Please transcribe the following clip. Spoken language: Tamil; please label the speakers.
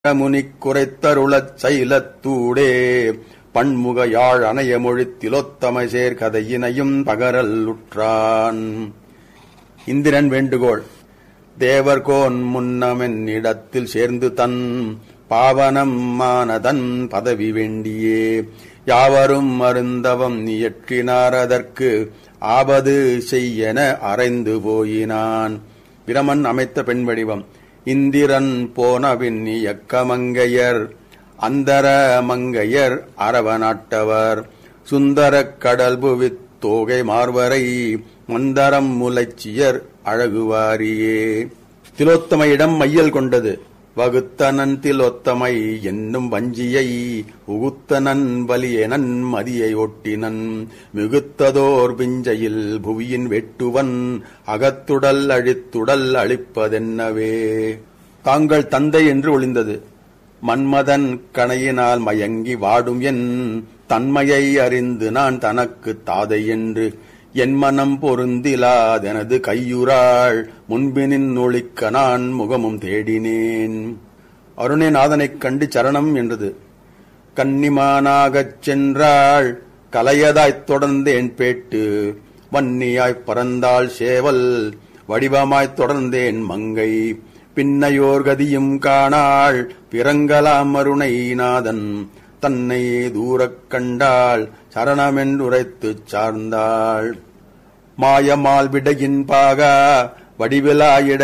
Speaker 1: முனிக் குறைத்தருளச் சைலத்தூடே பன்முக யாழ் அணைய மொழித்திலொத்தமை சேர் கதையினையும் பகரல் உற்றான் இந்திரன் வேண்டுகோள் தேவர்கோன் முன்னமென் இடத்தில் சேர்ந்து தன் பாவனம் மானதன் பதவி வேண்டியே யாவரும் அருந்தவம் இயற்றினார் அதற்கு ஆபது செய்யென அறைந்து போயினான் பிரமன் அமைத்த பெண் வடிவம் இந்திரன் போனவின் இயக்கமங்கையர் அந்தர மங்கையர் அரவநாட்டவர் சுந்தரக் கடல் புவித் தோகை மார்வரை மந்தரம் முலைச்சியர் அழகுவாரியே திலோத்தமையிடம் மையல் கொண்டது வகுத்தனன் திலோத்தமை என்னும் வஞ்சியை உகுத்தனன் வலியனன் மதியை ஒட்டினன் மிகுத்ததோர் பிஞ்சையில் புவியின் வெட்டுவன் அகத்துடல் அழித்துடல் அழிப்பதென்னவே தாங்கள் தந்தை என்று ஒளிந்தது மன்மதன் கணையினால் மயங்கி வாடும் என் தன்மையை அறிந்து நான் தனக்கு தாதை என்று என் மனம் பொருந்திலாதெனது கையுறாள் முன்பினின் ஒளிக்க நான் முகமும் தேடினேன் அருணேநாதனைக் கண்டு சரணம் என்றது கன்னிமானாகச் சென்றாள் கலையதாய்த் தொடர்ந்தேன் பேட்டு வன்னியாய்ப் பறந்தாள் சேவல் வடிவமாய்த் தொடர்ந்தேன் மங்கை பின்னையோர் கதியும் காணாள் பிறங்கலாம் அருணைநாதன் தன்னை தூரக் கண்டாள் சரணமென்றுரைத்துச் சார்ந்தாள் மாயமால் விடையின் பாகா வடிவிலாயிட